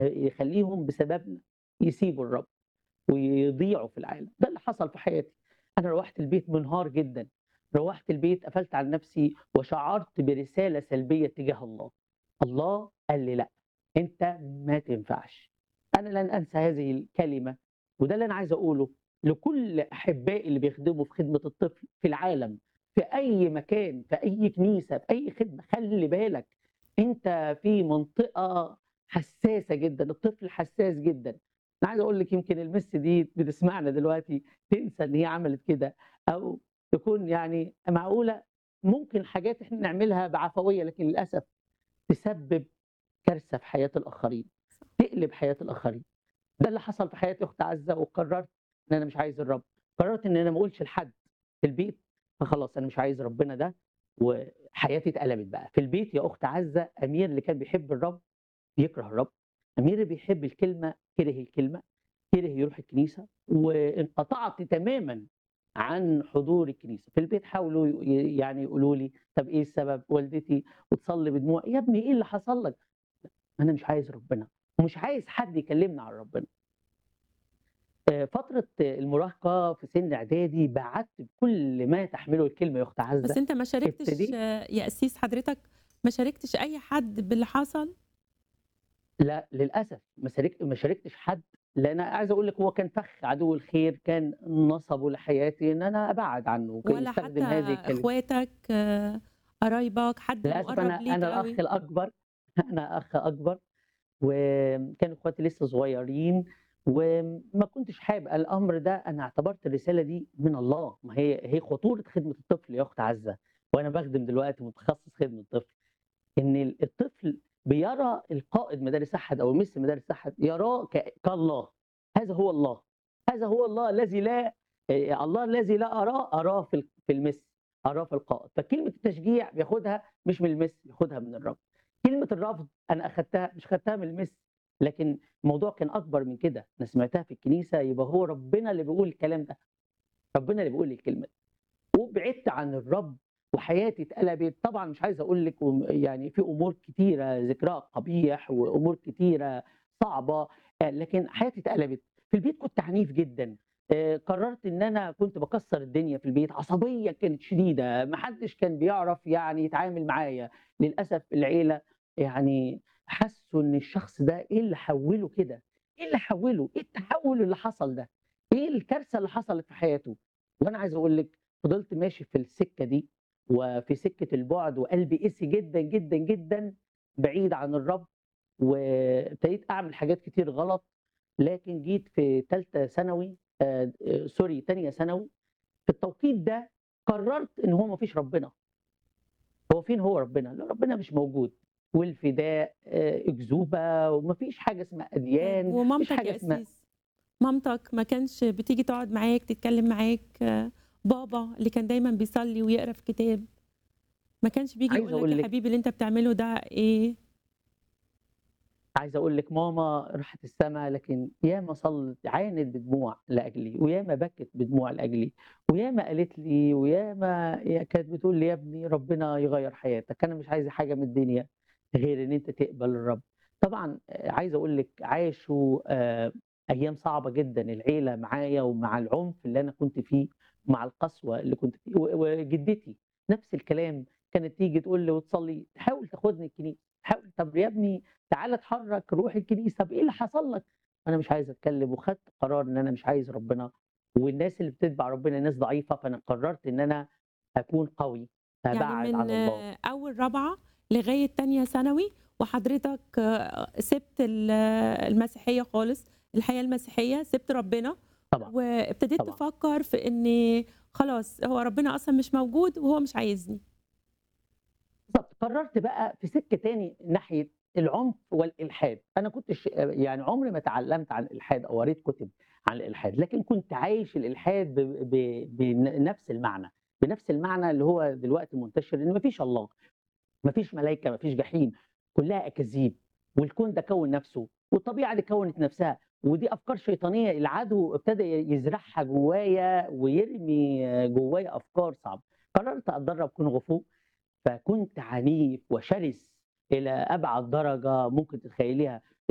يخلّيهم بسببنا يسيبوا الرب ويضيعوا في العالم، ده اللي حصل في حياتي. أنا روّحت البيت منهار جدًا، روّحت البيت قفلت على نفسي وشعرت برسالة سلبية تجاه الله. الله قال لي: "لأ، أنت ما تنفعش." أنا لن أنسى هذه الكلمة وده اللي أنا عايز أقوله لكل أحبائي اللي بيخدموا في خدمة الطفل في العالم، في أي مكان، في أي كنيسة، في أي خدمة، خلّي بالك أنت في منطقة حساسة جدًا، الطفل حساس جدًا. أنا عايز أقول لِك يمكن المِس دي بتسمعنا دلوقتي تنسى إن هي عملت كده أو تكون يعني معقولة! ممكن حاجات إحنا نعملها بعفوية لكن للأسف تسبب كارثة في حياة الآخرين، تقلب حياة الآخرين. ده اللي حصل في حياة أخت عزة وقررت إن أنا مش عايز الرب، قررت إن أنا ما أقولش لحد في البيت فخلاص أنا مش عايز ربنا ده وحياتي اتقلبت بقى. في البيت يا أخت عزة أمير اللي كان بيحب الرب يكره الرب، أمير اللي بيحب الكلمة كِرِه الكلمة، كِرِه يروح الكنيسة وانقطعت تمامًا عن حضور الكنيسة. في البيت حاولوا ي يعني يقولوا لي: "طب إيه السبب؟" والدتي وتصلي بدموع، "يا ابني إيه اللي حصل لك؟" أنا مش عايز ربنا ومش عايز حد يكلمني عن ربنا. آآ فترة المراهقة في سِن إعدادي بعدت بكل ما تحمله الكلمة يا أخت بس عزة، أنت ما شاركتش ابتديت يا قسيس حضرتك ما شاركتش أي حد باللي حصل؟ لأ، للأسف ما شارك ما شاركتش حد، لأن عايز أقول لِك هو كان فخ عدو الخير، كان نصبه لحياتي إن أنا أبعد عنه وكان ولا يستخدم حتى هذه الكلمة. إخواتك، قرايبك، حد للأسف مُقرّب أنا ليك أنا الأخ أوي؟ الأكبر، أنا أخ أكبر وكانوا إخواتي لسه صغيرين وما كنتش حابب الأمر ده أنا اعتبرت الرسالة دي من الله، ما هي هي خطورة خدمة الطفل يا أخت عزة وأنا باخدم دلوقتي متخصص خدمة الطفل، إن ال الطفل بيرى القائد مدارس أحد أو مِس مدارس أحد يراه ك كالله، هذا هو الله، هذا هو الله الذي لا آآ الله الذي لا أراه، أراه في ال في المِس، أراه في القائد. فكلمة التشجيع بياخدها مش من المِس، بياخدها من الرب. كلمة الرفض أنا أخدتها مش خدتها من المِس، لكن الموضوع كان أكبر من كده، أنا سمعتها في الكنيسة يبقى هو ربنا اللي بيقول الكلام ده، ربنا اللي بيقول الكلمة دي. وبعدت عن الرب وحياتي اتقلبت، طبعًا مش عايز أقول لِك وم يعني في أمور كتيرة ذكرها قبيح وأمور كتيرة صعبة، آآ لكن حياتي اتقلبت. في البيت كنت عنيف جدًا، آآ قررت إن أنا كنت باكسّر الدنيا في البيت، عصبية كانت شديدة، ما حدش كان بيعرف يعني يتعامل معايا. للأسف العيلة يعني حسّوا إن الشخص ده إيه اللي حوّله كده، إيه اللي حوّله، إيه التحوّل اللي حصل ده، إيه الكارثة اللي حصلت في حياته. وأنا عايز أقول لِك فضلت ماشي في السكة دي وفي سكة البُعد وقلبي قسي جدًا، جدًا، جدًا بعيد عن الرب وابتديت أعمل حاجات كتير غلط، لكن جيت في تالتة ثانوي آآ سوري تانية ثانوي، في التوقيت ده قررت إن هو ما فيش ربنا. هو فين هو ربنا؟ لا ربنا مش موجود. والفداء، آآ أكذوبة وما فيش حاجة اسمها طيب أديان، ما فيش ومامتك حاجة يا اسمها قسيس، مامتك ما كانش بتيجي تقعد معاك، تتكلم معاك، بابا اللي كان دايمًا بيصلي ويقرا في كتاب، ما كانش بييجي عايز يقول لك أقول يا لِك حبيبي اللي أنت بتعمله ده إيه؟ عايز أقول لِك ماما راحت السما لكن ياما صلِّت عانت بدموع لأجلي وياما بكت بدموع لأجلي وياما قالت لي وياما ي كانت بتقول لي: "يا ابني ربنا يغيّر حياتك، أنا مش عايزة حاجة من الدنيا غير إن أنت تقبل الرب." طبعًا آآ عايز أقول لِك عاشوا آآ أيام صعبة جدًا العيلة معايا ومع العنف اللي أنا كنت فيه، ومع القسوة اللي كنت فيه و وجدتي نفس الكلام، كانت تيجي تقول لي وتصلي تحاول تاخدني الكنيسة، تحاول طب يا ابني تعالَ اتحرك روح الكنيسة، طب إيه اللي حصل لك؟ أنا مش عايز أتكلم وخدت قرار إن أنا مش عايز ربنا، والناس اللي بتتبع ربنا ناس ضعيفة، فأنا قررت إن أنا أكون قوي، يعني أبعّد من عن الله. أول رابعة لغاية تانية ثانوي وحضرتك سِبت ال المسيحية خالص، الحياة المسيحية، سِبت ربنا طبعًا، وابتديت طبعًا. تفكّر في إن خلاص هو ربنا أصلًا مش موجود وهو مش عايزني. بالضبط، قررت بقى في سكة تاني ناحية العنف والإلحاد، أنا كنتش آآ يعني عمري ما اتعلمت عن الإلحاد أو قريت كتب عن الإلحاد، لكن كنت عايش الإلحاد ب ب بن نفس المعنى، بنفس المعنى اللي هو دلوقتي منتشر إن ما فيش الله، ما فيش ملايكة، ما فيش جحيم، كلها أكاذيب، والكون ده كوّن نفسه، والطبيعة دي كوّنت نفسها، ودي أفكار شيطانية العدو ابتدى ي يزرعها جوايا ويرمي جوايا أفكار صعبة. قررت أتدرب كونغ فو، فكنت عنيف وشرس إلى أبعد درجة ممكن تتخيليها،